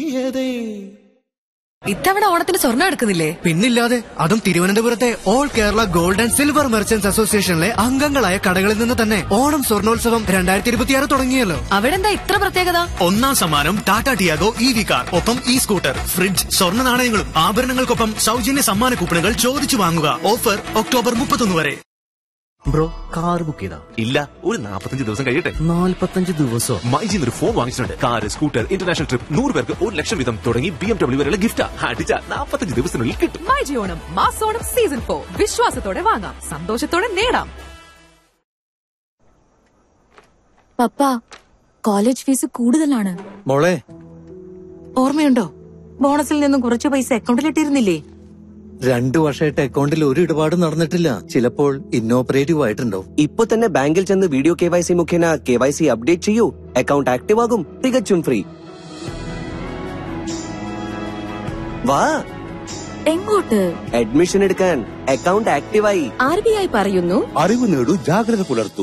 നീയതേ ഇത്തവണ ഓണത്തിന് സ്വർണ്ണം എടുക്കുന്നില്ലേ പിന്നില്ലാതെ അതും തിരുവനന്തപുരത്തെ all Kerala gold and silver merchants അസോസിയേഷനിലെ അംഗങ്ങളായ കടകളിൽ നിന്ന് തന്നെ ഓണം സ്വർണോത്സവം രണ്ടായിരത്തി ഇരുപത്തിയാറ് തുടങ്ങിയല്ലോ അവിടെ എന്താ ഇത്ര പ്രത്യേകത ഒന്നാം സമ്മാനം Tata Tiago E V car ഒപ്പം ഇ സ്കൂട്ടർ ഫ്രിഡ്ജ് സ്വർണ്ണ നാണയങ്ങളും ആഭരണങ്ങൾക്കൊപ്പം സൗജന്യ സമ്മാന കൂപ്പണുകൾ ചോദിച്ചു വാങ്ങുക ഓഫർ ഒക്ടോബർ മുപ്പത്തൊന്ന് വരെ ബ്രോ കാർ ബുക്ക് ചെയ്താ ഇല്ല ഒരു നാൽപ്പത്തഞ്ച് ദിവസം കഴിയട്ടെ നാല്പത്തഞ്ച് ദിവസോ മൈജിന്ന് ഒരു ഫോൺ വാങ്ങിച്ചിട്ടുണ്ട് കാർ സ്കൂട്ടർ ഇന്റർനാഷണൽ ട്രിപ്പ് നൂറ് പേർക്ക് ഒരു ലക്ഷം വീതം തുടങ്ങി ബി എം ഡബ്ല്യൂ വരെയുള്ള ഗിഫ്റ്റ് അടിച്ച നാൽപ്പത്തഞ്ച് ദിവസത്തിനുള്ളിൽ കിട്ടും മൈജി ഓണം മാസോണം സീസൺ ഫോർ വിശ്വാസത്തോടെ വാങ്ങാം സന്തോഷത്തോടെ നേടാം പപ്പ കോളേജ് ഫീസ് കൂടുതലാണ് മോളെ ഓർമ്മയുണ്ടോ ബോണസിൽ നിന്നും കുറച്ച് പൈസ അക്കൗണ്ടിലിട്ടിരുന്നില്ലേ രണ്ടു വർഷമായിട്ട് അക്കൗണ്ടിൽ ഒരു ഇടപാടും നടന്നിട്ടില്ല ചിലപ്പോൾ ഇന്നോപ്പറേറ്റീവ് ആയിട്ടുണ്ടോ ഇപ്പൊ തന്നെ ബാങ്കിൽ ചെന്ന് വീഡിയോ കെ വൈ സി മുഖേന കെ വൈ സി അപ്ഡേറ്റ് ചെയ്യൂ അക്കൗണ്ട് ആക്റ്റീവ് ആകും തികച്ചും ഫ്രീ വാ എങ്ങോട്ട് അഡ്മിഷൻ എടുക്കാൻ അക്കൗണ്ട് ആക്റ്റീവായി ആർ ബി ഐ പറയുന്നു അറിവ് നേടൂ ജാഗ്രത പുലർത്തൂ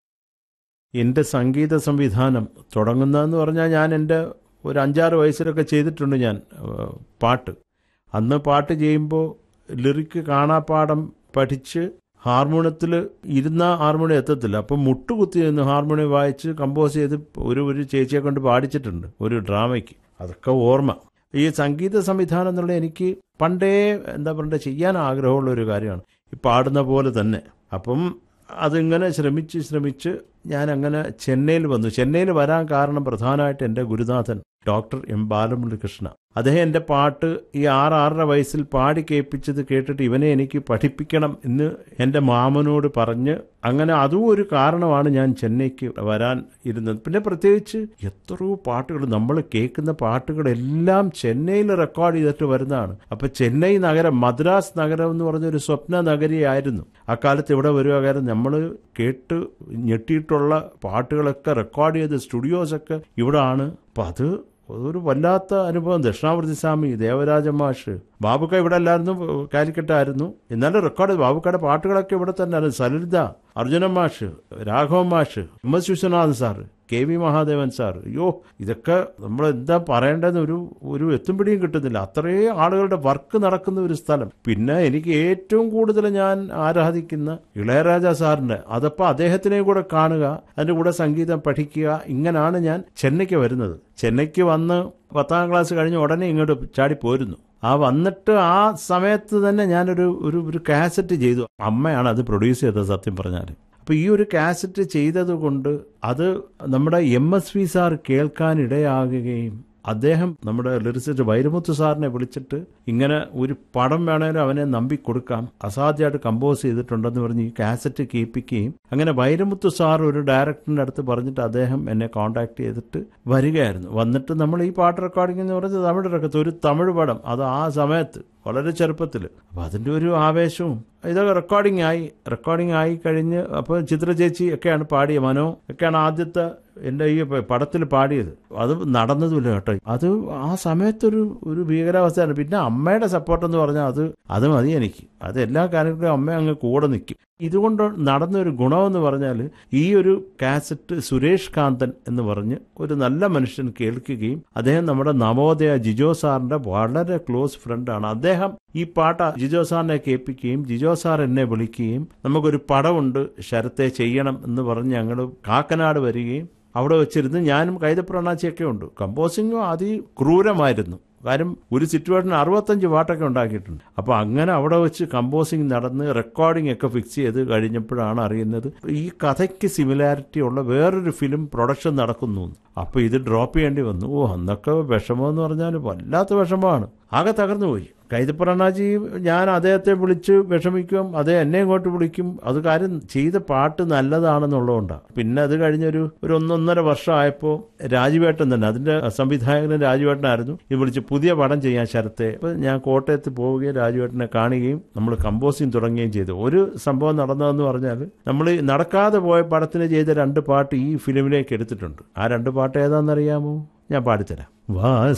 എൻ്റെ സംഗീത സംവിധാനം തുടങ്ങുന്നതെന്ന് പറഞ്ഞാൽ ഞാൻ എൻ്റെ ഒരു അഞ്ചാറ് വയസ്സിലൊക്കെ ചെയ്തിട്ടുണ്ട് ഞാൻ ഏഹ്, പാട്ട് അന്ന് പാട്ട് ചെയ്യുമ്പോൾ ലിറിക്ക് കാണാപ്പാടം പഠിച്ച് ഹാർമോണിയത്തിൽ ഇരുന്ന ഹാർമോണിയം എത്തത്തില്ല അപ്പം മുട്ടുകുത്തി നിന്ന് ഹാർമോണിയം വായിച്ച് കമ്പോസ് ചെയ്ത് ഒരു ഒരു ചേച്ചിയെ കൊണ്ട് പാടിച്ചിട്ടുണ്ട് ഒരു ഡ്രാമയ്ക്ക് അതൊക്കെ ഓർമ്മ ഈ സംഗീത സംവിധാനം എന്നുള്ള എനിക്ക് പണ്ടേ എന്താ പറയുക ചെയ്യാൻ ആഗ്രഹമുള്ള ഒരു കാര്യമാണ് ഈ പാടുന്ന പോലെ തന്നെ അപ്പം അതിങ്ങനെ ശ്രമിച്ച് ശ്രമിച്ച് ഞാൻ അങ്ങനെ ചെന്നൈയിൽ വന്നു ചെന്നൈയിൽ വരാൻ കാരണം പ്രധാനമായിട്ട് എൻ്റെ ഗുരുനാഥൻ ഡോക്ടർ എം ബാലമുരളികൃഷ്ണ അദ്ദേഹം എൻ്റെ പാട്ട് ഈ ആറ് ആറര വയസ്സിൽ പാടി കേൾപ്പിച്ചത് കേട്ടിട്ട് ഇവനെ എനിക്ക് പഠിപ്പിക്കണം എന്ന് എൻ്റെ മാമനോട് പറഞ്ഞ് അങ്ങനെ അതും ഒരു കാരണമാണ് ഞാൻ ചെന്നൈക്ക് വരാൻ ഇരുന്നത് പിന്നെ പ്രത്യേകിച്ച് എത്രയോ പാട്ടുകൾ നമ്മൾ കേൾക്കുന്ന പാട്ടുകളെല്ലാം ചെന്നൈയിൽ റെക്കോർഡ് ചെയ്തിട്ട് വരുന്നതാണ് അപ്പോൾ ചെന്നൈ നഗരം മദ്രാസ് നഗരം എന്ന് പറഞ്ഞൊരു സ്വപ്ന നഗരിയായിരുന്നു അക്കാലത്ത് ഇവിടെ വരുക കാരണം നമ്മൾ കേട്ട് ഞെട്ടിയിട്ടുള്ള പാട്ടുകളൊക്കെ റെക്കോർഡ് ചെയ്ത സ്റ്റുഡിയോസൊക്കെ ഇവിടെ ആണ് അപ്പം അത് അതൊരു വല്ലാത്ത അനുഭവം ദക്ഷിണാമൂർത്തി സ്വാമി ദേവരാജ മാഷ് ബാബുക്ക ഇവിടെ അല്ലായിരുന്നു കാലിക്കട്ടായിരുന്നു എന്നാലും റെക്കോർഡ് ബാബുക്കയുടെ പാട്ടുകളൊക്കെ ഇവിടെ തന്നെ ആയിരുന്നു സലിത അർജുന മാഷ് രാഘവ മാഷ് M S Viswanathan sir K V Mahadevan sir അയ്യോ ഇതൊക്കെ നമ്മൾ എന്താ പറയേണ്ടതെന്ന് ഒരു ഒരു എത്തുംപിടിയും കിട്ടുന്നില്ല അത്രയും ആളുകളുടെ വർക്ക് നടക്കുന്ന ഒരു സ്ഥലം പിന്നെ എനിക്ക് ഏറ്റവും കൂടുതൽ ഞാൻ ആരാധിക്കുന്ന ഇളയരാജ സാറിന്റെ അതപ്പോൾ അദ്ദേഹത്തിനെയും കൂടെ കാണുക അതിൻ്റെ കൂടെ സംഗീതം പഠിക്കുക ഇങ്ങനെയാണ് ഞാൻ ചെന്നൈക്ക് വരുന്നത് ചെന്നൈക്ക് വന്ന് പത്താം ക്ലാസ് കഴിഞ്ഞ് ഉടനെ ഇങ്ങോട്ട് ചാടി പോരുന്നു ആ വന്നിട്ട് ആ സമയത്ത് തന്നെ ഞാനൊരു ഒരു ഒരു കാസറ്റ് ചെയ്തു അമ്മയാണ് അത് പ്രൊഡ്യൂസ് ചെയ്തത് സത്യം പറഞ്ഞാൽ അപ്പോൾ ഈ ഒരു കാസറ്റ് ചെയ്തത് കൊണ്ട് അത് നമ്മുടെ എം എസ് വി സാർ കേൾക്കാനിടയാകുകയും അദ്ദേഹം നമ്മുടെ ലിറിസിസ്റ്റ് വൈരമുത്ത് സാറിനെ വിളിച്ചിട്ട് ഇങ്ങനെ ഒരു പടം വേണേലും അവനെ നമ്പി കൊടുക്കാം അസാധ്യമായിട്ട് കമ്പോസ് ചെയ്തിട്ടുണ്ടെന്ന് പറഞ്ഞ് ഈ കാസറ്റ് കേൾപ്പിക്കുകയും അങ്ങനെ വൈരമുത്ത് സാർ ഒരു ഡയറക്ടറിൻ്റെ അടുത്ത് പറഞ്ഞിട്ട് അദ്ദേഹം എന്നെ കോൺടാക്ട് ചെയ്തിട്ട് വരികയായിരുന്നു വന്നിട്ട് നമ്മൾ ഈ പാട്ട് റെക്കോർഡിംഗ് എന്ന് പറഞ്ഞത് തമിഴ് റക്കത്ത് ഒരു തമിഴ് പടം അത് ആ സമയത്ത് വളരെ ചെറുപ്പത്തിൽ അപ്പോൾ അതിൻ്റെ ഒരു ആവേശവും ഇതൊക്കെ റെക്കോർഡിംഗ് ആയി റെക്കോർഡിംഗ് ആയി കഴിഞ്ഞ് അപ്പോൾ ചിത്ര ചേച്ചി ഒക്കെയാണ് പാടിയ മനോ ഒക്കെയാണ് ആദ്യത്തെ എൻ്റെ ഈ പടത്തിൽ പാടിയത് അത് നടന്നതുമില്ല കേട്ടോ അത് ആ സമയത്തൊരു ഒരു ഭീകരാവസ്ഥയാണ് പിന്നെ അമ്മയുടെ സപ്പോർട്ട് എന്ന് പറഞ്ഞാൽ അത് അത് മതി എനിക്ക് അത് എല്ലാ കാര്യങ്ങളിലും അമ്മ അങ്ങ് കൂടെ നിൽക്കും ഇതുകൊണ്ട് നടന്ന ഒരു ഗുണമെന്ന് പറഞ്ഞാൽ ഈ ഒരു കാസറ്റ് സുരേഷ് കാന്തൻ എന്ന് പറഞ്ഞ് ഒരു നല്ല മനുഷ്യൻ കേൾക്കുകയും അദ്ദേഹം നമ്മുടെ നവോദയ ജിജോ സാറിന്റെ വളരെ ക്ലോസ് ഫ്രണ്ടാണ് അദ്ദേഹം ഈ പാട്ട് ജിജോ സാറിനെ കേൾപ്പിക്കുകയും ജിജോ സാർ എന്നെ വിളിക്കുകയും നമുക്കൊരു പടമുണ്ട് ശരത്തെ ചെയ്യണം എന്ന് പറഞ്ഞ് ഞങ്ങൾ കാക്കനാട് വരികയും അവിടെ വെച്ചിരുന്ന് ഞാനും കൈതപ്രണാച്ചിയൊക്കെ ഉണ്ട് കമ്പോസിങ്ങും അതിക്രൂരമായിരുന്നു കാര്യം ഒരു സിറ്റുവേഷൻ അറുപത്തഞ്ച് പാട്ടൊക്കെ ഉണ്ടാക്കിയിട്ടുണ്ട് അപ്പോൾ അങ്ങനെ അവിടെ വെച്ച് കമ്പോസിങ് നടന്ന് റെക്കോർഡിംഗ് ഒക്കെ ഫിക്സ് ചെയ്ത് കഴിഞ്ഞപ്പോഴാണ് അറിയുന്നത് ഈ കഥയ്ക്ക് സിമിലാരിറ്റി ഉള്ള വേറൊരു ഫിലിം പ്രൊഡക്ഷൻ നടക്കുന്നു അപ്പോൾ ഇത് ഡ്രോപ്പ് ചെയ്യേണ്ടി വന്നു ഓ അന്നൊക്കെ വിഷമമെന്ന് പറഞ്ഞാൽ വല്ലാത്ത വിഷമമാണ് ആകെ തകർന്നു പോയി കൈതപ്രണാജി ഞാൻ അദ്ദേഹത്തെ വിളിച്ച് വിഷമിക്കും അതേ എന്നെ ഇങ്ങോട്ട് വിളിക്കും അത് കാര്യം ചെയ്ത പാട്ട് നല്ലതാണെന്നുള്ളതുകൊണ്ടാണ് പിന്നെ അത് കഴിഞ്ഞൊരു ഒരു ഒന്നൊന്നര വർഷമായപ്പോൾ രാജുവേട്ടൻ തന്നെ അതിന്റെ സംവിധായകനും രാജുവേട്ടനായിരുന്നു ഇത് വിളിച്ച് പുതിയ പടം ചെയ്യാൻ ശരത്തെ അപ്പോൾ ഞാൻ കോട്ടയത്ത് പോവുകയും രാജുവേട്ടനെ കാണുകയും നമ്മൾ കമ്പോസിങ് തുടങ്ങുകയും ചെയ്തു ഒരു സംഭവം നടന്നതെന്ന് പറഞ്ഞാൽ നമ്മൾ നടക്കാതെ പോയ പടത്തിന് ചെയ്ത രണ്ട് പാട്ട് ഈ ഫിലിമിലേക്ക് എടുത്തിട്ടുണ്ട് ആ രണ്ട് പാട്ട് ഏതാണെന്നറിയാമോ ഞാൻ പാടിത്തരാം വാ